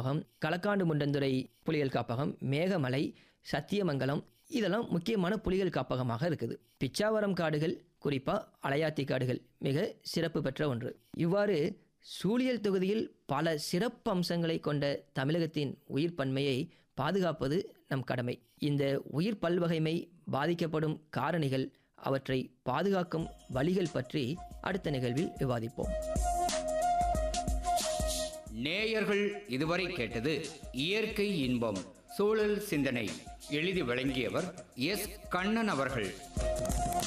காப்பகம் களக்காண்டு முண்டந்துறை புலிகள் காப்பகம் மேகமலை சத்தியமங்கலம் இதெல்லாம் முக்கியமான புலிகள் காப்பகமாக இருக்குது பிச்சாவரம் காடுகள் குறிப்பாக அலையாத்தி காடுகள் மிக சிறப்பு பெற்ற ஒன்று இவ்வாறு சூழியல் தொகுதியில் பல சிறப்பு அம்சங்களை கொண்ட தமிழகத்தின் உயிர் பன்மையை பாதுகாப்பது நம் கடமை இந்த உயிர் பல்வகைமை பாதிக்கப்படும் காரணிகள் அவற்றை பாதுகாக்கும் வழிகள் பற்றி அடுத்த நிகழ்வில் விவாதிப்போம் நேயர்கள் இதுவரை கேட்டது இயற்கை இன்பம் சூழல் சிந்தனை எழுதி வழங்கியவர் எஸ் கண்ணன் அவர்கள்